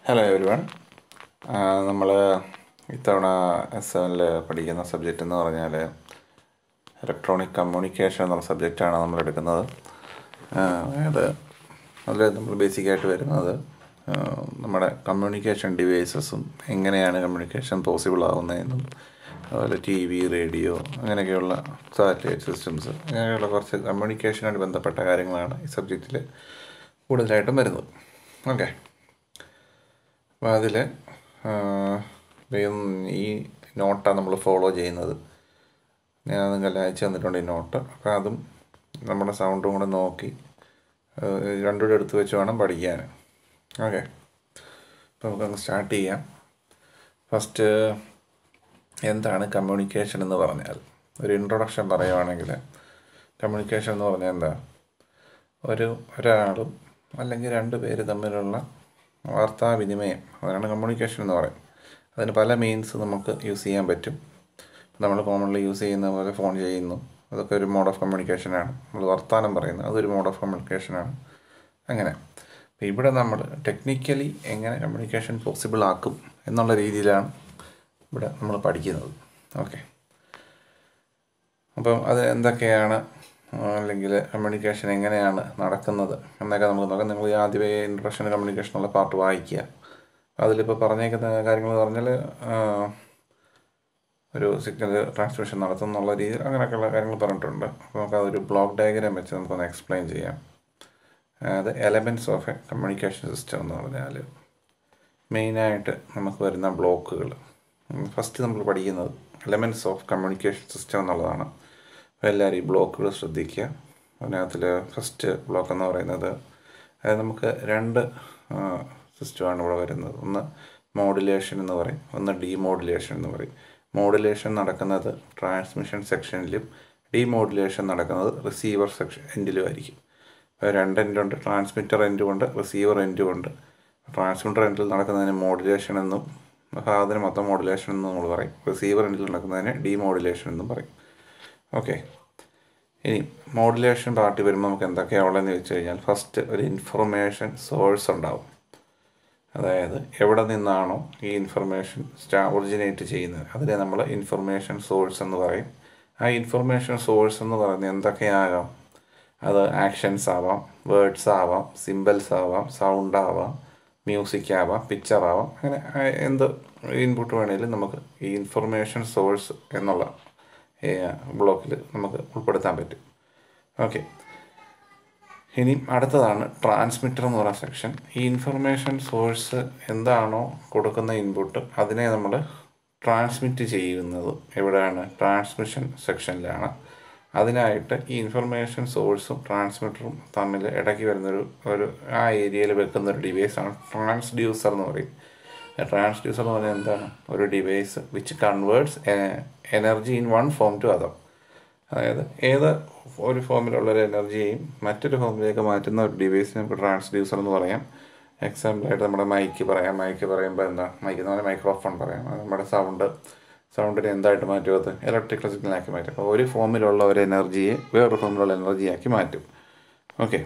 Hello every one നമ്മൾ ഇത്തവണ S സെവനിൽ പഠിക്കുന്ന സബ്ജക്റ്റ് എന്ന് പറഞ്ഞാൽ ഇലക്ട്രോണിക് കമ്മ്യൂണിക്കേഷൻ എന്നുള്ള സബ്ജക്റ്റാണ് നമ്മൾ എടുക്കുന്നത് അതായത് അതിൽ നമ്മൾ ബേസിക്കായിട്ട് വരുന്നത് ആ, നമ്മുടെ കമ്മ്യൂണിക്കേഷൻ ഡിവൈസസും എങ്ങനെയാണ് കമ്മ്യൂണിക്കേഷൻ പോസിബിൾ ആവുന്നതെന്നും അതുപോലെ ടി വി റേഡിയോ അങ്ങനെയൊക്കെയുള്ള സാറ്റലൈറ്റ് സിസ്റ്റംസ് അങ്ങനെയുള്ള കുറച്ച് കമ്മ്യൂണിക്കേഷനായിട്ട് ബന്ധപ്പെട്ട കാര്യങ്ങളാണ് ഈ സബ്ജക്റ്റിൽ കൂടുതലായിട്ടും വരുന്നത് ഓക്കെ അപ്പോൾ അതിൽ ഈ നോട്ടാണ് നമ്മൾ ഫോളോ ചെയ്യുന്നത് ഞാൻ നിങ്ങൾക്ക് അയച്ചു തന്നിട്ടുണ്ട് ഈ നോട്ട് അപ്പോൾ അതും നമ്മുടെ സൗണ്ടും കൂടെ നോക്കി ഏഹ് രണ്ടുകൂടെ എടുത്ത് വെച്ച് വേണം പഠിക്കാൻ ഓക്കെ അപ്പോൾ നമുക്കങ്ങ് സ്റ്റാർട്ട് ചെയ്യാം ഫസ്റ്റ് എന്താണ് കമ്മ്യൂണിക്കേഷൻ എന്ന് പറഞ്ഞാൽ ഒരു ഇൻട്രൊഡക്ഷൻ പറയുവാണെങ്കിൽ കമ്മ്യൂണിക്കേഷൻ എന്ന് പറഞ്ഞാൽ എന്താ ഒരു ഒരാളും അല്ലെങ്കിൽ രണ്ട് പേര് തമ്മിലുള്ള വാർത്താവിനിമയം അതാണ് കമ്മ്യൂണിക്കേഷൻ എന്ന് പറയും അതിന് പല മീൻസ് നമുക്ക് യൂസ് ചെയ്യാൻ പറ്റും നമ്മൾ കോമൺലി യൂസ് ചെയ്യുന്ന പോലെ ഫോൺ ചെയ്യുന്നു അതൊക്കെ ഒരു മോഡ് ഓഫ് കമ്മ്യൂണിക്കേഷനാണ് നമ്മൾ വർത്തമാനം പറയുന്നു അതൊരു മോഡ് ഓഫ് കമ്മ്യൂണിക്കേഷനാണ് അങ്ങനെ അപ്പോൾ ഇവിടെ നമ്മൾ ടെക്നിക്കലി എങ്ങനെ കമ്മ്യൂണിക്കേഷൻ പോസിബിൾ ആക്കും എന്നുള്ള രീതിയിലാണ് ഇവിടെ നമ്മൾ പഠിക്കുന്നത് ഓക്കെ അപ്പം അത് എന്തൊക്കെയാണ് അല്ലെങ്കിൽ കമ്മ്യൂണിക്കേഷൻ എങ്ങനെയാണ് നടക്കുന്നത് എന്നൊക്കെ നമുക്ക് നോക്കാം നിങ്ങൾ ഈ ആദ്യമേ ഇൻട്രൊഡക്ഷൻ കമ്മ്യൂണിക്കേഷൻ ഉള്ള പാർട്ട് വായിക്കുക അതിലിപ്പോൾ പറഞ്ഞേക്കുന്ന കാര്യങ്ങൾ എന്ന് പറഞ്ഞാൽ ആ, ഒരു സിഗ്നൽ ട്രാൻസ്മിഷൻ നടത്തുന്നുള്ള രീതിയിൽ അങ്ങനെയൊക്കെയുള്ള കാര്യങ്ങൾ പറഞ്ഞിട്ടുണ്ട് അപ്പോൾ നമുക്ക് അതൊരു ബ്ലോക്ക് ഡയഗ്രാം വെച്ച് നമുക്കൊന്ന് എക്സ്പ്ലെയിൻ ചെയ്യാം അത് elements of a communication system എന്ന് പറഞ്ഞാൽ മെയിനായിട്ട് നമുക്ക് വരുന്ന ബ്ലോക്കുകൾ ഫസ്റ്റ് നമ്മൾ പഠിക്കുന്നത് എലമെൻറ്റ്സ് ഓഫ് കമ്മ്യൂണിക്കേഷൻ സിസ്റ്റം എന്നുള്ളതാണ് അപ്പോൾ എല്ലാവരും ഈ ബ്ലോക്കുകൾ ശ്രദ്ധിക്കുക അതിനകത്തിൽ ഫസ്റ്റ് ബ്ലോക്ക് എന്ന് പറയുന്നത് അതായത് നമുക്ക് രണ്ട് സിസ്റ്റമാണ് ഇവിടെ വരുന്നത് ഒന്ന് മോഡുലേഷൻ എന്ന് പറയും ഒന്ന് ഡീമോഡുലേഷൻ എന്ന് പറയും മോഡുലേഷൻ നടക്കുന്നത് ട്രാൻസ്മിഷൻ സെക്ഷനിലും ഡീമോഡുലേഷൻ നടക്കുന്നത് റിസീവർ സെക്ഷൻ എൻഡിലും ആയിരിക്കും അപ്പോൾ രണ്ട് എൻഡുണ്ട് ട്രാൻസ്മിറ്റർ എൻഡും ഉണ്ട് റിസീവർ എൻഡും ഉണ്ട് ട്രാൻസ്മിറ്റർ എൻഡിൽ നടക്കുന്നതിന് മോഡുലേഷൻ എന്നും അതിന് മൊത്തം മോഡുലേഷൻ എന്നും നമ്മൾ പറയും റിസീവർ എൻഡിൽ നടക്കുന്നതിന് ഡീമോഡുലേഷൻ എന്നും പറയും ഓക്കെ ഇനി മോഡുലേഷൻ പാർട്ടി വരുമ്പോൾ നമുക്ക് എന്തൊക്കെയാണ് ഉള്ളതെന്ന് ചോദിച്ചു കഴിഞ്ഞാൽ ഫസ്റ്റ് ഒരു ഇൻഫർമേഷൻ സോഴ്സ് ഉണ്ടാവും അതായത് എവിടെ നിന്നാണോ ഈ ഇൻഫർമേഷൻ സ്റ്റാ ഒറിജിനേറ്റ് ചെയ്യുന്നത് അതിനെ നമ്മൾ ഇൻഫർമേഷൻ സോഴ്സ് എന്ന് പറയും ആ ഇൻഫർമേഷൻ സോഴ്സ് എന്ന് പറയുന്നത് എന്തൊക്കെയാകാം അത് ആക്ഷൻസ് ആവാം വേർഡ്സ് ആവാം സിമ്പിൾസ് ആവാം സൗണ്ട് ആവാം മ്യൂസിക് ആവാം പിക്ചർ ആവാം അങ്ങനെ ആ എന്ത് ഇൻപുട്ട് വേണേലും നമുക്ക് ഈ ഇൻഫർമേഷൻ സോഴ്സ് എന്നുള്ള ബ്ലോക്കിൽ നമുക്ക് ഉൾപ്പെടുത്താൻ പറ്റും ഓക്കെ ഇനി അടുത്തതാണ് ട്രാൻസ്മിറ്റർ എന്ന് പറയുന്ന സെക്ഷൻ ഈ ഇൻഫർമേഷൻ സോഴ്സ് എന്താണോ കൊടുക്കുന്ന ഇൻപുട്ട് അതിനെ നമ്മൾ ട്രാൻസ്മിറ്റ് ചെയ്യുന്നത് എവിടെയാണ് ട്രാൻസ്മിഷൻ സെക്ഷനിലാണ് അതിനായിട്ട് ഈ ഇൻഫർമേഷൻ സോഴ്സും ട്രാൻസ്മിറ്ററും തമ്മിൽ ഇടയ്ക്ക് വരുന്നൊരു ഒരു ആ ഏരിയയിൽ വെക്കുന്ന ഒരു ഡിവൈസാണ് ട്രാൻസ്ഡ്യൂസർ എന്ന് പറയും ട്രാൻസ്ഡ്യൂസർ എന്ന് പറഞ്ഞാൽ എന്താണ് ഒരു device which converts energy in one form to other അതായത് ഏത് ഒരു ഫോമിലുള്ള ഒരു എനർജിയെയും മറ്റൊരു ഫോമിലേക്ക് മാറ്റുന്ന ഒരു ഡിവൈസ് നമുക്ക് ട്രാൻസ്ഡ്യൂസർ എന്ന് പറയാം എക്സാമ്പിളായിട്ട് നമ്മുടെ മൈക്ക് പറയാം മൈക്ക് പറയുമ്പോൾ എന്താ മൈക്ക് എന്ന് പറഞ്ഞാൽ മൈക്രോഫോൺ പറയാം അത് നമ്മുടെ സൗണ്ട് സൗണ്ടിനെ എന്തായിട്ട് മാറ്റും അത് ഇലക്ട്രിക്കൽ സിഗ്നലാക്കി മാറ്റും അപ്പോൾ ഒരു ഫോമിലുള്ള ഒരു എനർജിയെ വേറൊരു ഫോമിലുള്ള എനർജിയാക്കി മാറ്റും ഓക്കെ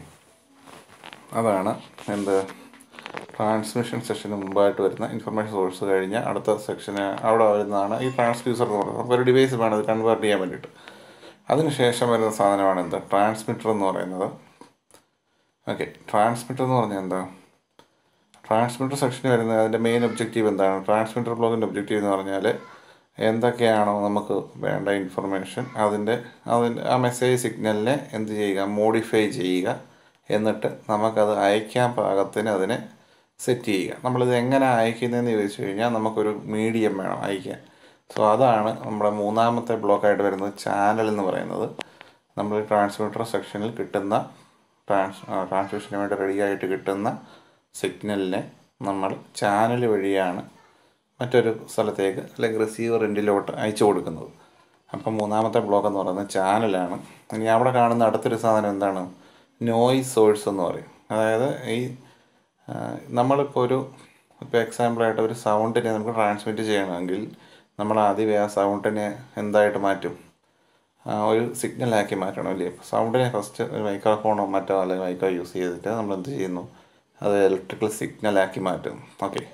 അതാണ് എന്ത് ട്രാൻസ്മിഷൻ സെഷന് മുമ്പായിട്ട് വരുന്ന ഇൻഫർമേഷൻ സോഴ്സ് കഴിഞ്ഞ് അടുത്ത സെക്ഷന് അവിടെ വരുന്നതാണ് ഈ ട്രാൻസ്ഡ്യൂസർ എന്ന് പറയുന്നത് അപ്പോൾ ഒരു ഡിവൈസ് വേണം അത് കൺവേർട്ട് ചെയ്യാൻ വേണ്ടിയിട്ട് അതിനുശേഷം വരുന്ന സാധനമാണ് എന്ത് ട്രാൻസ്മിറ്റർ എന്ന് പറയുന്നത് ഓക്കെ ട്രാൻസ്മിറ്റർ എന്ന് പറഞ്ഞാൽ എന്താ ട്രാൻസ്മിറ്റർ സെക്ഷന് വരുന്നത് അതിൻ്റെ മെയിൻ ഒബ്ജക്റ്റീവ് എന്താണ് ട്രാൻസ്മിറ്റർ ബ്ലോക്കിൻ്റെ ഒബ്ജക്റ്റീവ് എന്ന് പറഞ്ഞാൽ എന്തൊക്കെയാണോ നമുക്ക് വേണ്ട ഇൻഫർമേഷൻ അതിൻ്റെ അതിൻ്റെ ആ മെസ്സേജ് സിഗ്നലിനെ എന്ത് ചെയ്യുക മോഡിഫൈ ചെയ്യുക എന്നിട്ട് നമുക്കത് അയക്കാൻ പാകത്തിന് അതിനെ സെറ്റ് ചെയ്യുക നമ്മളിത് എങ്ങനെ അയക്കുന്നതെന്ന് ചോദിച്ചു കഴിഞ്ഞാൽ നമുക്കൊരു മീഡിയം വേണം അയക്കാൻ സോ അതാണ് നമ്മുടെ മൂന്നാമത്തെ ബ്ലോക്കായിട്ട് വരുന്നത് ചാനൽ എന്ന് പറയുന്നത് നമ്മൾ ട്രാൻസ്മിറ്റർ സെക്ഷനിൽ കിട്ടുന്ന ട്രാൻസ് ട്രാൻസ്മിഷന് വേണ്ടി റെഡിയായിട്ട് കിട്ടുന്ന സിഗ്നലിനെ നമ്മൾ ചാനൽ വഴിയാണ് മറ്റൊരു സ്ഥലത്തേക്ക് അല്ലെങ്കിൽ റിസീവർ എൻഡിലോട്ട് അയച്ചു കൊടുക്കുന്നത് അപ്പം മൂന്നാമത്തെ ബ്ലോക്ക് എന്ന് പറയുന്നത് ചാനലാണ് ഇനി അവിടെ കാണുന്ന അടുത്തൊരു സാധനം എന്താണ് നോയിസ് സോഴ്സ് എന്ന് പറയും അതായത് ഈ ആ, നമ്മളിപ്പോൾ ഒരു ഇപ്പോൾ എക്സാമ്പിളായിട്ട് ഒരു സൗണ്ടിനെ നമുക്ക് ട്രാൻസ്മിറ്റ് ചെയ്യണമെങ്കിൽ നമ്മൾ ആദ്യമേ ആ സൗണ്ടിനെ എന്തായിട്ട് മാറ്റും ആ, ഒരു സിഗ്നലാക്കി മാറ്റണം അല്ലേ സൗണ്ടിനെ ഫസ്റ്റ് ഒരു മൈക്രോഫോണോ മറ്റോ അല്ലെങ്കിൽ മൈക്കോ യൂസ് ചെയ്തിട്ട് നമ്മൾ എന്ത് ചെയ്യുന്നു അത് ഇലക്ട്രിക്കൽ സിഗ്നലാക്കി മാറ്റും ഓക്കെ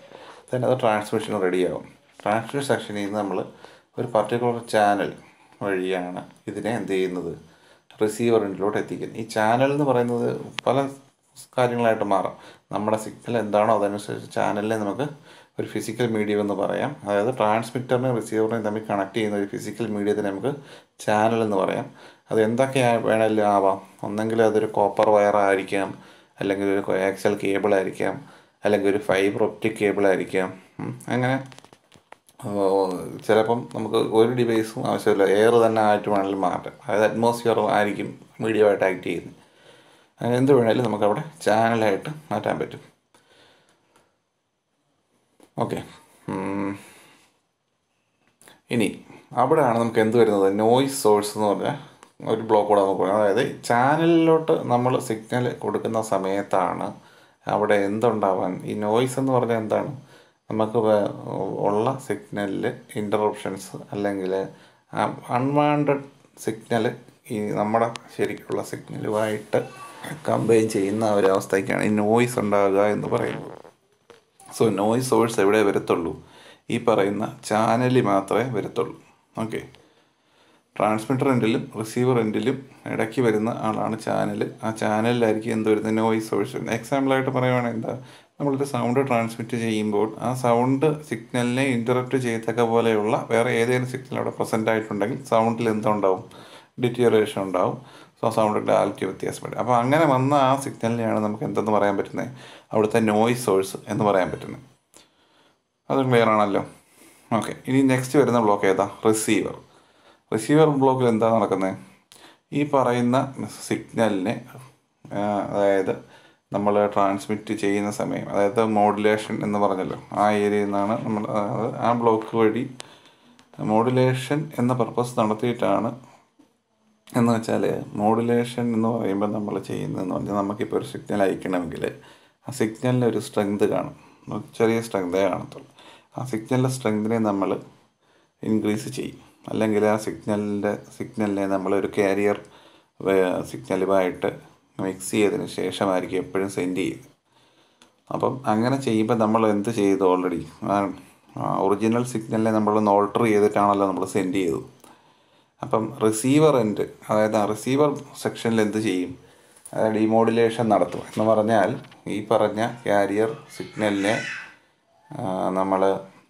then അത് ട്രാൻസ്മിഷൻ റെഡിയാവും ട്രാൻസ്മിഷൻ സെക്ഷനിൽ നിന്ന് നമ്മൾ ഒരു പർട്ടിക്കുലർ ചാനൽ വഴിയാണ് ഇതിനെ എന്ത് ചെയ്യുന്നത് റിസീവറിൻ്റെ എത്തിക്കുന്നത് ഈ ചാനൽ എന്ന് പറയുന്നത് പല കാര്യങ്ങളായിട്ട് മാറാം നമ്മുടെ സിഗ്നൽ എന്താണോ അതനുസരിച്ച് ചാനലിനെ നമുക്ക് ഒരു ഫിസിക്കൽ മീഡിയം എന്ന് പറയാം അതായത് ട്രാൻസ്മിറ്ററിനെയും റിസീവറിനെയും തമ്മിൽ കണക്ട് ചെയ്യുന്ന ഒരു ഫിസിക്കൽ മീഡിയത്തിനെ നമുക്ക് ചാനൽ എന്ന് പറയാം അത് എന്തൊക്കെ വേണമെങ്കിലും ആവാം ഒന്നെങ്കിൽ അതൊരു കോപ്പർ വയർ ആയിരിക്കാം അല്ലെങ്കിൽ ഒരു കോയാക്സൽ കേബിൾ ആയിരിക്കാം അല്ലെങ്കിൽ ഒരു ഫൈബർ ഒപ്റ്റിക് കേബിൾ ആയിരിക്കാം ഉം. അങ്ങനെ ചിലപ്പം നമുക്ക് ഒരു ഡിവൈസും ആവശ്യമില്ല എയർ തന്നെ ആയിട്ട് വേണമെങ്കിലും മാറ്റാം അതായത് അറ്റ്മോസ്ഫിയർ ആയിരിക്കും മീഡിയമായിട്ട് ആക്ട് ചെയ്യുന്നത് അങ്ങനെ എന്ത് വേണേലും നമുക്കവിടെ ചാനലായിട്ട് മാറ്റാൻ പറ്റും ഓക്കെ ഇനി അവിടെയാണ് നമുക്ക് എന്ത് വരുന്നത് നോയ്സ് സോഴ്സ് എന്ന് പറഞ്ഞാൽ ഒരു ബ്ലോക്ക് കൂടെ നമുക്ക് പറയാം അതായത് ചാനലിലോട്ട് നമ്മൾ സിഗ്നൽ കൊടുക്കുന്ന സമയത്താണ് അവിടെ എന്തുണ്ടാവാൻ ഈ നോയ്സ് എന്ന് പറഞ്ഞാൽ എന്താണ് നമുക്ക് വേ- ഉള്ള സിഗ്നലിൽ ഇൻ്ററപ്ഷൻസ് അല്ലെങ്കിൽ അൺവാണ്ടഡ് സിഗ്നൽ ഈ നമ്മുടെ ശരിക്കുള്ള സിഗ്നലുമായിട്ട് കമ്പൈൻ ചെയ്യുന്ന ഒരു അവസ്ഥയ്ക്കാണ് ഈ നോയ്സ് ഉണ്ടാകുക എന്ന് പറയുന്നത് സോ നോയ്സ് സോഴ്സ് എവിടെ വരത്തുള്ളൂ ഈ പറയുന്ന ചാനലിൽ മാത്രമേ വരത്തുള്ളൂ ഓക്കെ ട്രാൻസ്മിറ്റർ എൻഡിലും റിസീവർ എൻഡിലും ഇടയ്ക്ക് വരുന്ന ആളാണ് ചാനൽ ആ ചാനലിലായിരിക്കും എന്ത് വരുന്നത് നോയ്സ് സോഴ്സ് വരുന്നത് എക്സാമ്പിളായിട്ട് പറയുവാണെങ്കിൽ എന്താ നമ്മളൊരു സൗണ്ട് ട്രാൻസ്മിറ്റ് ചെയ്യുമ്പോൾ ആ സൗണ്ട് സിഗ്നലിനെ ഇൻ്ററപ്റ്റ് ചെയ്യത്തക്ക പോലെയുള്ള വേറെ ഏതെങ്കിലും സിഗ്നൽ അവിടെ പ്രസൻ്റ് ആയിട്ടുണ്ടെങ്കിൽ സൗണ്ടിൽ എന്തുണ്ടാവും ഡിറ്റീറിയേഷൻ ഉണ്ടാവും സോ സൗണ്ട് ക്ലാരിറ്റി വ്യത്യാസപ്പെടും അപ്പോൾ അങ്ങനെ വന്ന ആ സിഗ്നലിനെയാണ് നമുക്ക് എന്തെന്ന് പറയാൻ പറ്റുന്നത് അവിടുത്തെ നോയ്സ് സോഴ്സ് എന്ന് പറയാൻ പറ്റുന്നത് അത് ക്ലിയർ ആണല്ലോ ഓക്കെ ഇനി നെക്സ്റ്റ് വരുന്ന ബ്ലോക്ക് ഏതാ റിസീവർ റിസീവർ ബ്ലോക്കിൽ എന്താ നടക്കുന്നത് ഈ പറയുന്ന സിഗ്നലിനെ ആ, അതായത് നമ്മൾ ട്രാൻസ്മിറ്റ് ചെയ്യുന്ന സമയം അതായത് മോഡുലേഷൻ എന്ന് പറഞ്ഞല്ലോ ആ ഏരിയയിൽ നിന്നാണ് നമ്മൾ അതായത് ആ ബ്ലോക്ക് വഴി മോഡുലേഷൻ എന്ന പർപ്പസ് നടത്തിയിട്ടാണ് എന്ന് വെച്ചാൽ മോഡുലേഷൻ എന്ന് പറയുമ്പോൾ നമ്മൾ ചെയ്യുന്നതെന്ന് പറഞ്ഞാൽ നമുക്കിപ്പോൾ ഒരു സിഗ്നൽ അയക്കണമെങ്കിൽ ആ സിഗ്നലിന് ഒരു സ്ട്രെങ്ത് കാണും ഒരു ചെറിയ സ്ട്രെങ്തേ കാണത്തുള്ളൂ ആ സിഗ്നലിൻ്റെ സ്ട്രെങ്തിനെ നമ്മൾ ഇൻക്രീസ് ചെയ്യും അല്ലെങ്കിൽ ആ സിഗ്നലിൻ്റെ സിഗ്നലിനെ നമ്മൾ ഒരു കാരിയർ സിഗ്നലുമായിട്ട് മിക്സ് ചെയ്തതിന് ശേഷമായിരിക്കും എപ്പോഴും സെൻഡ് ചെയ്യുന്നത് അപ്പം അങ്ങനെ ചെയ്യുമ്പോൾ നമ്മൾ എന്ത് ചെയ്തു ഓൾറെഡി ഒറിജിനൽ സിഗ്നലിനെ നമ്മളൊന്ന് ഓൾട്ടർ ചെയ്തിട്ടാണല്ലോ നമ്മൾ സെൻഡ് ചെയ്തത് അപ്പം റിസീവർ എൻഡ് അതായത് ആ റിസീവർ സെക്ഷനിൽ എന്ത് ചെയ്യും അതായത് ഡിമോഡുലേഷൻ നടത്തും എന്ന് പറഞ്ഞാൽ ഈ പറഞ്ഞ കാരിയർ സിഗ്നലിനെ നമ്മൾ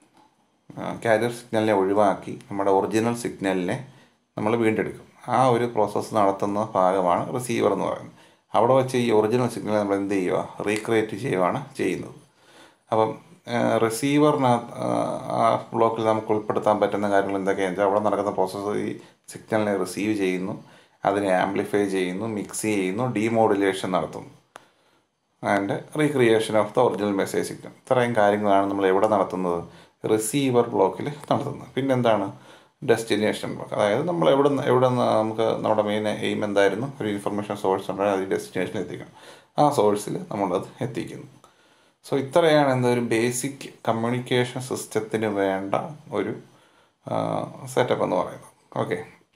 കാരിയർ സിഗ്നലിനെ ഒഴിവാക്കി നമ്മുടെ ഒറിജിനൽ സിഗ്നലിനെ നമ്മൾ വീണ്ടെടുക്കും ആ ഒരു പ്രോസസ്സ് നടത്തുന്ന ഭാഗമാണ് റിസീവർ എന്ന് പറയുന്നത് അവിടെ വെച്ച് ഈ ഒറിജിനൽ സിഗ്നൽ നമ്മൾ എന്ത് ചെയ്യുക റീക്രിയേറ്റ് ചെയ്യുകയാണ് ചെയ്യുന്നത് അപ്പം റിസീവറിനകത്ത് ആ ബ്ലോക്കിൽ നമുക്ക് ഉൾപ്പെടുത്താൻ പറ്റുന്ന കാര്യങ്ങൾ എന്തൊക്കെയാണെന്ന് വെച്ചാൽ അവിടെ നടക്കുന്ന പ്രോസസ്സ് ഈ സിഗ്നലിനെ റിസീവ് ചെയ്യുന്നു അതിനെ ആംപ്ലിഫൈ ചെയ്യുന്നു മിക്സ് ചെയ്യുന്നു ഡീമോഡുലേഷൻ നടത്തുന്നു and recreation of the original message signal ഇത്രയും കാര്യങ്ങളാണ് നമ്മൾ എവിടെ നടത്തുന്നത് റിസീവർ ബ്ലോക്കിൽ നടത്തുന്നത് പിന്നെന്താണ് ഡെസ്റ്റിനേഷൻ ബ്ലോക്ക് അതായത് നമ്മൾ എവിടെ നിന്ന് എവിടെ നിന്ന് നമുക്ക് നമ്മുടെ മെയിൻ എയിം എന്തായിരുന്നു ഒരു ഇൻഫർമേഷൻ സോഴ്സ് ഉണ്ടെങ്കിൽ അത് ഡെസ്റ്റിനേഷനിൽ എത്തിക്കണം ആ സോഴ്സിൽ നമ്മളത് എത്തിക്കുന്നു സോ ഇത്രയാണ് എന്താ ഒരു ബേസിക് കമ്മ്യൂണിക്കേഷൻ സിസ്റ്റത്തിന് വേണ്ട ഒരു സെറ്റപ്പ് എന്ന് പറയുന്നത് ഓക്കെ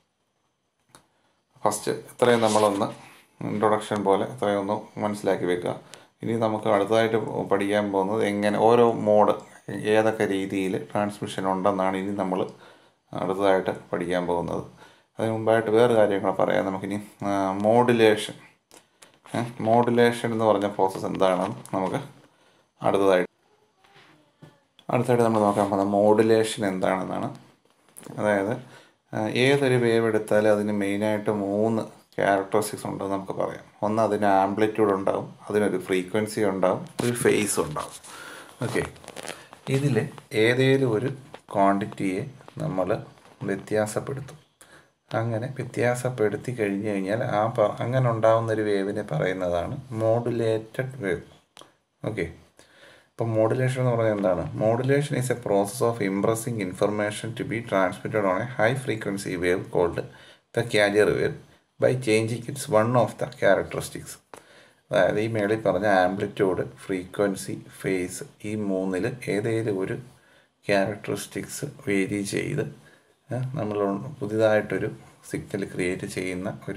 ഫസ്റ്റ് ഇത്രയും നമ്മളൊന്ന് ഇൻട്രൊഡക്ഷൻ പോലെ ഇത്രയും ഒന്ന് മനസ്സിലാക്കി വെക്കുക ഇനി നമുക്ക് അടുത്തതായിട്ട് പഠിക്കാൻ പോകുന്നത് എങ്ങനെ ഓരോ മോഡ് ഏതൊക്കെ രീതിയിൽ ട്രാൻസ്മിഷൻ ഉണ്ടെന്നാണ് ഇനി നമ്മൾ അടുത്തതായിട്ട് പഠിക്കാൻ പോകുന്നത് അതിന് മുമ്പായിട്ട് വേറെ കാര്യങ്ങൾ പറയാം നമുക്കിനി മോഡുലേഷൻ മോഡുലേഷൻ എന്ന് പറഞ്ഞ പ്രോസസ്സ് എന്താണെന്ന് നമുക്ക് അടുത്തതായിട്ട് അടുത്തായിട്ട് നമ്മൾ നോക്കാൻ പോകുന്നത് മോഡുലേഷൻ എന്താണെന്നാണ് അതായത് ഏതൊരു വേവ് എടുത്താലും അതിന് മെയിനായിട്ട് മൂന്ന് ക്യാരക്ടറിസ്റ്റിക്സ് ഉണ്ടെന്ന് നമുക്ക് പറയാം ഒന്ന് അതിന് ആംപ്ലിറ്റ്യൂഡ് ഉണ്ടാവും അതിനൊരു ഫ്രീക്വൻസി ഉണ്ടാവും ഒരു ഫേസ് ഉണ്ടാവും ഓക്കെ ഇതിൽ ഏതേലും ഒരു ക്വാണ്ടിറ്റിയെ നമ്മൾ വ്യത്യാസപ്പെടുത്തും അങ്ങനെ വ്യത്യാസപ്പെടുത്തി കഴിഞ്ഞ് കഴിഞ്ഞാൽ ആ പ അങ്ങനെ ഉണ്ടാകുന്ന ഒരു വേവിനെ പറയുന്നതാണ് മോഡുലേറ്റഡ് വേവ് ഓക്കെ അപ്പം മോഡുലേഷൻ എന്ന് പറഞ്ഞാൽ എന്താണ് modulation is a process of impressing information to be transmitted on a high frequency wave called the carrier wave by changing its one of the characteristics അതായത് ഈ മേളിൽ പറഞ്ഞ ആംപ്ലിറ്റ്യൂഡ് ഫ്രീക്വൻസി ഫേസ് ഈ മൂന്നിൽ ഏതെങ്കിലും ഒരു ക്യാരക്ടറിസ്റ്റിക്സ് വേരി ചെയ്ത് നമ്മൾ പുതിയതായിട്ടൊരു സിഗ്നൽ ക്രിയേറ്റ് ചെയ്യുന്ന ഒരു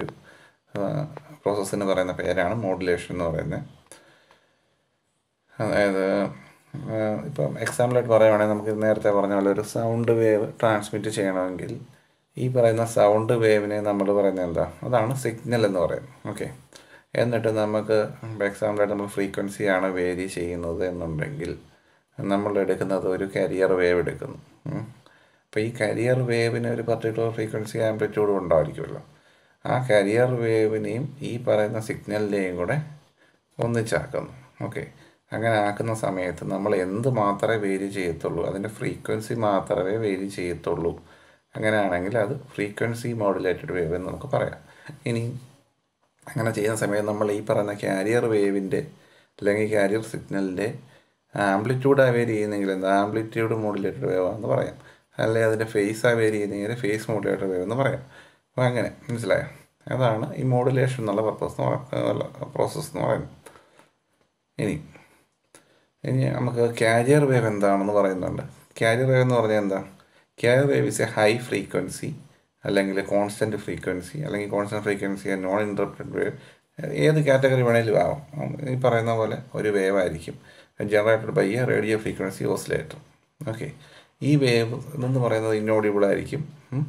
പ്രോസസ്സിന് പറയുന്ന പേരാണ് മോഡുലേഷൻ എന്ന് പറയുന്നത് അതായത് ഇപ്പം എക്സാമ്പിളായിട്ട് പറയുവാണെങ്കിൽ നമുക്ക് നേരത്തെ പറഞ്ഞ പോലെ ഒരു സൗണ്ട് വേവ് ട്രാൻസ്മിറ്റ് ചെയ്യണമെങ്കിൽ ഈ പറയുന്ന സൗണ്ട് വേവിനെ നമ്മൾ പറയുന്നത് എന്താ അതാണ് സിഗ്നൽ എന്ന് പറയുന്നത് ഓക്കെ എന്നിട്ട് നമുക്ക് എക്സാമ്പിളായിട്ട് നമ്മൾ ഫ്രീക്വൻസിയാണ് വേരി ചെയ്യുന്നത് എന്നുണ്ടെങ്കിൽ നമ്മൾ എടുക്കുന്നത് ഒരു കരിയർ വേവ് എടുക്കുന്നു അപ്പോൾ ഈ കരിയർ വേവിന് ഒരു പർട്ടിക്കുലർ ഫ്രീക്വൻസി ആംപ്ലിറ്റ്യൂഡ് ഉണ്ടായിരിക്കുമല്ലോ ആ കരിയർ വേവിനെയും ഈ പറയുന്ന സിഗ്നലിനെയും കൂടെ ഒന്നിച്ചാക്കുന്നു ഓക്കെ അങ്ങനെ ആക്കുന്ന സമയത്ത് നമ്മൾ എന്ത് മാത്രമേ വേരി ചെയ്യത്തുള്ളൂ അതിൻ്റെ ഫ്രീക്വൻസി മാത്രമേ വേരി ചെയ്യത്തുള്ളൂ അങ്ങനെയാണെങ്കിൽ അത് ഫ്രീക്വൻസി മോഡുലേറ്റഡ് വേവ് എന്ന് നമുക്ക് പറയാം ഇനി അങ്ങനെ ചെയ്യുന്ന സമയത്ത് നമ്മൾ ഈ പറയുന്ന കാരിയർ വേവിൻ്റെ അല്ലെങ്കിൽ കാരിയർ സിഗ്നലിൻ്റെ ആംപ്ലിറ്റ്യൂഡ് വേരി ചെയ്യുന്നെങ്കിൽ എന്താ ആംപ്ലിറ്റ്യൂഡ് മോഡുലേറ്റഡ് വേവ് എന്ന് പറയാം അല്ലെങ്കിൽ അതിൻ്റെ ഫേസ് വേരി ചെയ്യുന്നെങ്കിൽ ഫേസ് മോഡുലേറ്റഡ് വേവ് എന്ന് പറയാം അപ്പോൾ അങ്ങനെ മനസ്സിലായോ അതാണ് ഈ മോഡുലേഷൻ എന്നുള്ള പർപ്പസ് പ്രോസസ്സ് എന്ന് പറയുന്നത് ഇനി ഇനി നമുക്ക് കാരിയർ വേവ് എന്താണെന്ന് പറയുന്നുണ്ട് കാരിയർ വേവ് എന്ന് പറഞ്ഞാൽ എന്താ carrier wave is a high frequency അല്ലെങ്കിൽ കോൺസ്റ്റൻറ്റ് ഫ്രീക്വൻസി അല്ലെങ്കിൽ constant frequency non interrupted wave ഏത് കാറ്റഗറി വേണേലും ആവാം ഈ പറയുന്ന പോലെ ഒരു വേവ് ആയിരിക്കും generated by a radio frequency oscillator okay ഈ വേവ് എന്ന് പറയുന്നത് ഇന്നോഡിബിൾ ആയിരിക്കും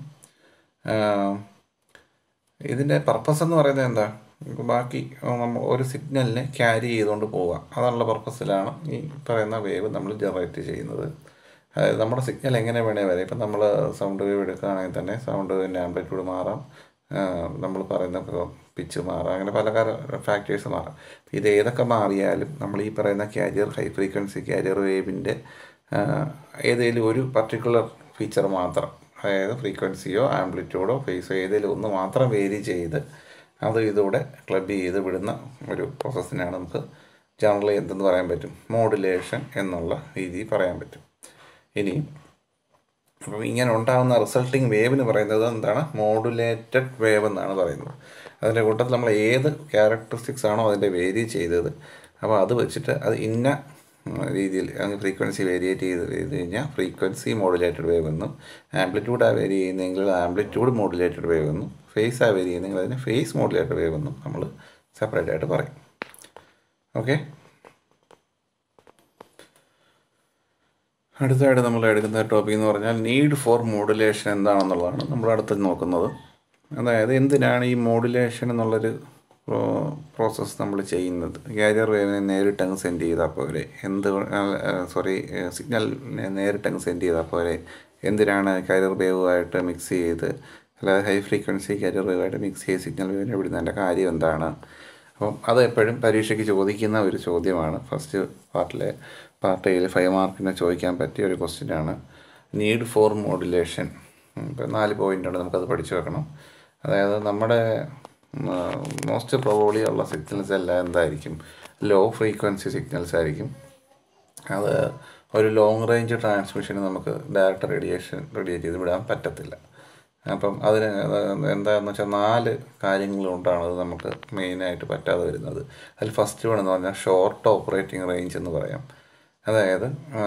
ഇതിൻ്റെ പർപ്പസ് എന്ന് പറയുന്നത് എന്താ ബാക്കി നമ്മൾ ഒരു സിഗ്നലിനെ ക്യാരി ചെയ്തുകൊണ്ട് പോവുക അതാണുള്ള പർപ്പസിലാണ് ഈ പറയുന്ന വേവ് നമ്മൾ ജനറേറ്റ് ചെയ്യുന്നത് അതായത് നമ്മുടെ സിഗ്നൽ എങ്ങനെ വേണേ വരെ ഇപ്പം നമ്മൾ സൗണ്ട് വേവ് എടുക്കുകയാണെങ്കിൽ തന്നെ സൗണ്ടിൻ്റെ ആംപ്ലിറ്റ്യൂഡ് മാറാം നമ്മൾ പറയുന്ന പിച്ച് മാറാം അങ്ങനെ പല കാല ഫാക്ടേഴ്സ് മാറാം ഇത് ഏതൊക്കെ മാറിയാലും നമ്മൾ ഈ പറയുന്ന ക്യാരിയർ ഹൈ ഫ്രീക്വൻസി ക്യാരിയർ വേവിൻ്റെ ഏതെങ്കിലും ഒരു പർട്ടിക്കുലർ ഫീച്ചർ മാത്രം അതായത് ഫ്രീക്വൻസിയോ ആംപ്ലിറ്റ്യൂഡോ ഫേസോ ഏതെങ്കിലും ഒന്ന് മാത്രം വേരി ചെയ്ത് അത് ഇതൂടെ ക്ലബ് ചെയ്ത് വിടുന്ന ഒരു പ്രോസസ്സിനാണ് നമുക്ക് ജനറലി എന്തെന്ന് പറയാൻ പറ്റും മോഡുലേഷൻ എന്നുള്ള രീതിയിൽ പറയാൻ പറ്റും ഇനി അപ്പം ഇങ്ങനെ ഉണ്ടാകുന്ന റിസൾട്ടിങ് വേവിന് പറയുന്നത് എന്താണ് മോഡുലേറ്റഡ് വേവ് എന്നാണ് പറയുന്നത് അതിൻ്റെ കൂട്ടത്തിൽ നമ്മൾ ഏത് ക്യാരക്ടറിസ്റ്റിക്സ് ആണോ അതിൻ്റെ വേരി ചെയ്തത് അപ്പോൾ അത് വെച്ചിട്ട് അത് ഇന്ന രീതിയിൽ അങ്ങ് ഫ്രീക്വൻസി വേരിയേറ്റ് ചെയ്ത് ചെയ്ത് കഴിഞ്ഞാൽ ഫ്രീക്വൻസി മോഡുലേറ്റഡ് വേവ് എന്നും ആംപ്ലിറ്റ്യൂഡ് ആ വേരി ചെയ്യുന്നെങ്കിൽ ആംപ്ലിറ്റ്യൂഡ് മോഡുലേറ്റഡ് വേവ് എന്നും ഫേസ് ആ വേരി ചെയ്യുന്നെങ്കിൽ അതിന് ഫേസ് മോഡുലേറ്റഡ് വേവ് എന്നും നമ്മൾ സെപ്പറേറ്റ് ആയിട്ട് പറയും ഓക്കെ അടുത്തതായിട്ട് നമ്മൾ എടുക്കുന്ന ടോപ്പിക് എന്ന് പറഞ്ഞാൽ നീഡ് ഫോർ മോഡുലേഷൻ എന്താണെന്നുള്ളതാണ് നമ്മൾ അടുത്ത് നോക്കുന്നത് അതായത് എന്തിനാണ് ഈ മോഡുലേഷൻ എന്നുള്ളൊരു പ്രോസസ്സ് നമ്മൾ ചെയ്യുന്നത് കാരിയർ വേവിനെ നേരിട്ട് അങ്ങ് സെൻഡ് ചെയ്താൽ പോരെ എന്ത് സോറി സിഗ്നലിനെ നേരിട്ട് അങ്ങ് സെൻഡ് ചെയ്താൽ പോരെ എന്തിനാണ് കാരിയർ വേവുമായിട്ട് മിക്സ് ചെയ്ത് അല്ലാതെ ഹൈ ഫ്രീക്വൻസി കാരിയർ വേവായിട്ട് മിക്സ് ചെയ്ത് സിഗ്നൽ വേവിനെ വിടുന്നതിൻ്റെ കാര്യം എന്താണ് അപ്പം അത് എപ്പോഴും പരീക്ഷയ്ക്ക് ചോദിക്കുന്ന ഒരു ചോദ്യമാണ് ഫസ്റ്റ് പാർട്ടിലെ പാർട്ട് എയിൽ ഫൈവ് മാർക്കിന് ചോദിക്കാൻ പറ്റിയ ഒരു ക്വസ്റ്റ്യനാണ് നീഡ് ഫോർ മോഡുലേഷൻ ഇപ്പം നാല് പോയിൻ്റാണ് നമുക്കത് പഠിച്ചു വെക്കണം അതായത് നമ്മുടെ മോസ്റ്റ് പ്രോബബ്ലി ഉള്ള സിഗ്നൽസ് എല്ലാം എന്തായിരിക്കും ലോ ഫ്രീക്വൻസി സിഗ്നൽസ് ആയിരിക്കും അത് ഒരു ലോങ് റേഞ്ച് ട്രാൻസ്മിഷന് നമുക്ക് ഡയറക്റ്റ് റേഡിയേഷൻ റേഡിയേറ്റ് ചെയ്ത് വിടാൻ പറ്റത്തില്ല അപ്പം അതിന് എന്താണെന്ന് വെച്ചാൽ നാല് കാര്യങ്ങൾ കൊണ്ടാണ് അത് നമുക്ക് മെയിനായിട്ട് പറ്റാതെ വരുന്നത് അതിൽ ഫസ്റ്റ് വൺ എന്ന് പറഞ്ഞാൽ ഷോർട്ട് ഓപ്പറേറ്റിംഗ് റേഞ്ച് എന്ന് പറയാം അതായത്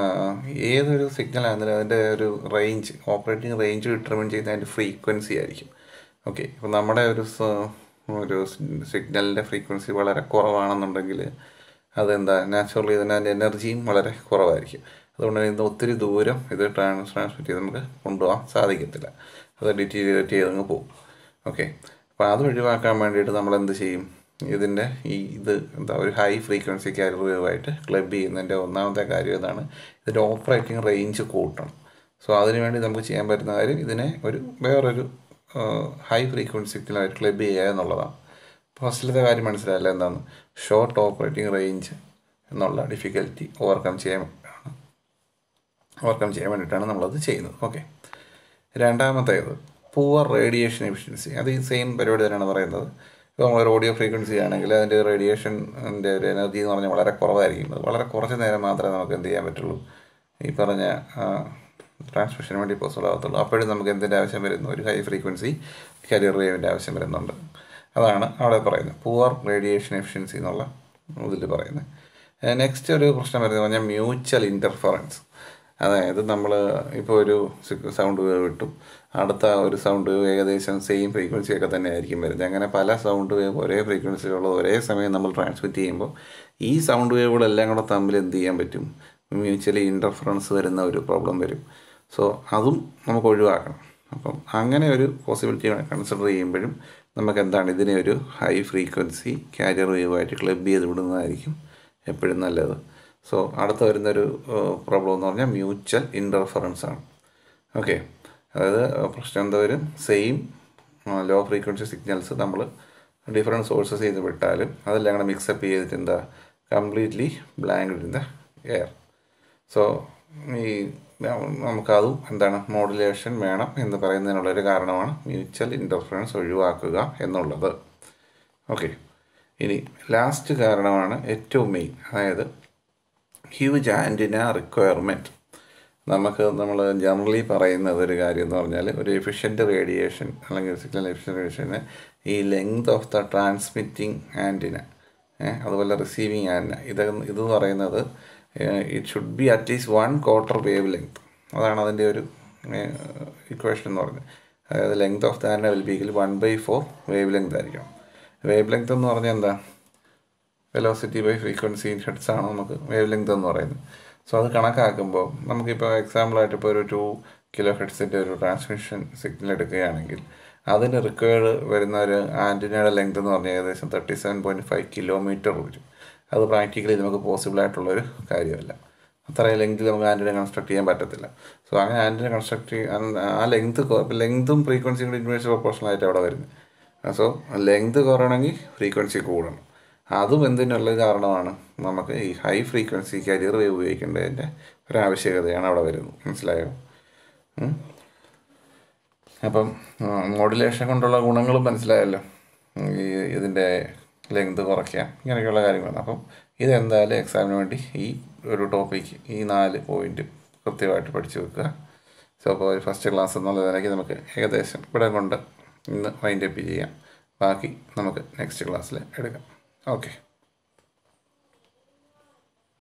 ഏതൊരു സിഗ്നൽ ആണെങ്കിലും അതിൻ്റെ ഒരു റേഞ്ച് ഓപ്പറേറ്റിംഗ് റേഞ്ച് ഡിറ്റർമിൻ ചെയ്യുന്ന അതിൻ്റെ ഫ്രീക്വൻസി ആയിരിക്കും ഓക്കെ ഇപ്പം നമ്മുടെ ഒരു ഒരു സിഗ്നലിൻ്റെ ഫ്രീക്വൻസി വളരെ കുറവാണെന്നുണ്ടെങ്കിൽ അതെന്താ നാച്ചുറലി ഇതിന് അതിൻ്റെ എനർജിയും വളരെ കുറവായിരിക്കും അതുകൊണ്ട് തന്നെ ഇത് ഒത്തിരി ദൂരം ഇത് ട്രാൻസ് ട്രാൻസ്മിറ്റ് ചെയ്ത് നമുക്ക് കൊണ്ടുപോകാൻ സാധിക്കത്തില്ല അത് ഡിറ്റീരിയേറ്റ് ചെയ്തങ്ങ് പോകും ഓക്കെ അപ്പോൾ അത് ഒഴിവാക്കാൻ വേണ്ടിയിട്ട് നമ്മൾ എന്ത് ചെയ്യും ഇതിൻ്റെ ഈ ഇത് എന്താ ഒരു ഹൈ ഫ്രീക്വൻസി കാരിയറുമായിട്ട് ക്ലബ് ചെയ്യുന്നതിൻ്റെ ഒന്നാമത്തെ കാര്യം ഇതാണ് ഇതിൻ്റെ ഓപ്പറേറ്റിംഗ് റേഞ്ച് കൂട്ടണം സോ അതിനുവേണ്ടി നമുക്ക് ചെയ്യാൻ പറ്റുന്ന കാര്യം ഇതിനെ ഒരു വേറൊരു ഹൈ ഫ്രീക്വൻസി സിഗ്നലായിട്ട് ക്ലബ് ചെയ്യുക എന്നുള്ളതാണ് ഫസ്റ്റിലത്തെ കാര്യം മനസ്സിലായില്ല എന്താണ് ഷോർട്ട് ഓപ്പറേറ്റിംഗ് റേഞ്ച് എന്നുള്ള ഡിഫിക്കൽറ്റി ഓവർകം ചെയ്യാൻ വേണ്ടിയിട്ടാണ് ഓവർകം ചെയ്യാൻ വേണ്ടിയിട്ടാണ് നമ്മളത് ചെയ്യുന്നത് ഓക്കെ രണ്ടാമത്തേത് പുവർ റേഡിയേഷൻ എഫിഷ്യൻസി അത് ഈ സെയിം പരിപാടി തന്നെയാണ് പറയുന്നത് ഇപ്പോൾ നമ്മളൊരു ഓഡിയോ ഫ്രീക്വൻസി ആണെങ്കിൽ അതിൻ്റെ റേഡിയേഷൻ്റെ ഒരു എനർജി എന്ന് പറഞ്ഞാൽ വളരെ കുറവായിരിക്കും അത് വളരെ കുറച്ച് നേരം മാത്രമേ നമുക്ക് എന്ത് ചെയ്യാൻ പറ്റുള്ളൂ ഈ പറഞ്ഞ ട്രാൻസ്മിഷന് വേണ്ടി പോസിബിൾ ആകത്തുള്ളൂ അപ്പോഴും നമുക്ക് എന്തിൻ്റെ ആവശ്യം വരുന്നു ഒരു ഹൈ ഫ്രീക്വൻസി കരിയർ വേവിൻ്റെ ആവശ്യം വരുന്നുണ്ട് അതാണ് അവിടെ പറയുന്നത് പുവർ റേഡിയേഷൻ എഫിഷ്യൻസി എന്നുള്ള ഇതിൽ പറയുന്നത് നെക്സ്റ്റ് ഒരു പ്രശ്നം വരുന്നത് പറഞ്ഞാൽ മ്യൂച്വൽ ഇൻ്റർഫറൻസ് അതായത് നമ്മൾ ഇപ്പോൾ ഒരു സൗണ്ട് വേവ് ഇട്ടു അടുത്ത ഒരു സൗണ്ട് വേവ് ഏകദേശം സെയിം ഫ്രീക്വൻസി ഒക്കെ തന്നെ ആയിരിക്കും വരുന്നത് അങ്ങനെ പല സൗണ്ട് വേവ് ഒരേ ഫ്രീക്വൻസികളുള്ള ഒരേ സമയം നമ്മൾ ട്രാൻസ്മിറ്റ് ചെയ്യുമ്പോൾ ഈ സൗണ്ട് വേവുകളെല്ലാം കൂടെ തമ്മിൽ എന്ത് ചെയ്യാൻ പറ്റും മ്യൂച്വലി ഇൻ്റർഫറൻസ് വരുന്ന ഒരു പ്രോബ്ലം വരും സോ അതും നമുക്ക് ഒഴിവാക്കണം അപ്പം അങ്ങനെ ഒരു പോസിബിലിറ്റി കൺസിഡർ ചെയ്യുമ്പോഴും നമുക്ക് എന്താണ് ഇതിനെ ഒരു ഹൈ ഫ്രീക്വൻസി കാരിയർ വേവായിട്ട് ക്ലബ് ചെയ്ത് വിടുന്നതായിരിക്കും എപ്പോഴും നല്ലത് സോ അടുത്ത വരുന്നൊരു പ്രോബ്ലം എന്ന് പറഞ്ഞാൽ മ്യൂച്വൽ ഇൻ്റർഫറൻസ് ആണ് ഓക്കെ അതായത് പ്രശ്നം എന്താ വരും സെയിം ലോ ഫ്രീക്വൻസി സിഗ്നൽസ് നമ്മൾ ഡിഫറെൻറ്റ് സോഴ്സസ് ചെയ്ത് വിട്ടാലും അതെല്ലാം കൂടെ മിക്സപ്പ് ചെയ്തിട്ട് എന്താ completely blank in the air so ഈ നമുക്കതും എന്താണ് മോഡുലേഷൻ വേണം എന്ന് പറയുന്നതിനുള്ളൊരു കാരണമാണ് മ്യൂച്വൽ ഇൻ്റർഫറൻസ് ഒഴിവാക്കുക എന്നുള്ളത് ഓക്കെ ഇനി ലാസ്റ്റ് കാരണമാണ് ഏറ്റവും മെയിൻ അതായത് ഹ്യൂജ് ആൻറ്റിന റിക്വയർമെൻറ്റ് നമുക്ക് നമ്മൾ ജനറലി പറയുന്നത് ഒരു കാര്യം എന്ന് പറഞ്ഞാൽ ഒരു എഫിഷ്യൻറ്റ് റേഡിയേഷൻ അല്ലെങ്കിൽ സിഗ്നൽ എഫിഷ്യൻ്റ് റേഡിയേഷന് ഈ length of the transmitting antenna അതുപോലെ റിസീവിങ് ആൻറ്റിന ഇത് ഇത് പറയുന്നത് it should be at least one quarter wave length അതാണ് അതിൻ്റെ ഒരു ഇക്വേഷൻ എന്ന് പറഞ്ഞത് അതായത് length of the antenna will be one by four wave length ആയിരിക്കണം വേവ് ലെങ്ത് എന്ന് പറഞ്ഞാൽ എന്താ velocity by frequency in hertz ആണ് നമുക്ക് വേവ് ലെങ്ത് എന്ന് പറയുന്നത് സോ അത് കണക്കാക്കുമ്പോൾ നമുക്കിപ്പോൾ എക്സാമ്പിളായിട്ട് ഇപ്പോൾ ഒരു ടു കിലോ ഹെഡ്സിൻ്റെ ഒരു ട്രാൻസ്മിഷൻ സിഗ്നൽ എടുക്കുകയാണെങ്കിൽ അതിന് റിക്വയർഡ് വരുന്ന ഒരു ആൻറ്റിനയുടെ ലെങ്ത് എന്ന് പറഞ്ഞാൽ ഏകദേശം thirty seven point five kilometre വരും അത് പ്രാക്ടിക്കലി നമുക്ക് പോസിബിൾ ആയിട്ടുള്ളൊരു കാര്യമല്ല അത്രയും ലെങ്തിൽ നമുക്ക് ആൻറ്റിന കൺസ്ട്രക്ട് ചെയ്യാൻ പറ്റത്തില്ല സോ അങ്ങനെ ആൻറ്റിന കൺസ്ട്രക്ട് ആ ലെങ്ത് ലെങ്തും ഫ്രീക്വൻസിയും കൂടി ഇൻവേഴ്സ് പ്രൊപ്പോർഷണൽ ആയിട്ട് അവിടെ വരുന്നത് സോ ലെങ്ത് കുറയണമെങ്കിൽ ഫ്രീക്വൻസി കൂടണം അതും എന്തിനുള്ള കാരണമാണ് നമുക്ക് ഈ ഹൈ ഫ്രീക്വൻസി കരിയർ വേവ് ഉപയോഗിക്കേണ്ടതിൻ്റെ ഒരാവശ്യകതയാണ് അവിടെ വരുന്നത് മനസ്സിലായോ അപ്പം മോഡുലേഷൻ കൊണ്ടുള്ള ഗുണങ്ങളും മനസ്സിലായല്ലോ ഈ ഇതിൻ്റെ ലെങ്ത് കുറയ്ക്കുക ഇങ്ങനെയൊക്കെയുള്ള കാര്യങ്ങളാണ് അപ്പം ഇതെന്തായാലും എക്സാമിന് വേണ്ടി ഈ ഒരു ടോപ്പിക്ക് ഈ നാല് പോയിന്റ് കൃത്യമായിട്ട് പഠിച്ചു വെക്കുക സോ അപ്പോൾ ഫസ്റ്റ് ക്ലാസ് എന്നുള്ള നിലയ്ക്ക് നമുക്ക് ഏകദേശം ഇവിടെ കൊണ്ട് ഇന്ന് വൈൻഡ് അപ്പ് ചെയ്യാം ബാക്കി നമുക്ക് നെക്സ്റ്റ് ക്ലാസ്സിൽ എടുക്കാം ഓക്കെ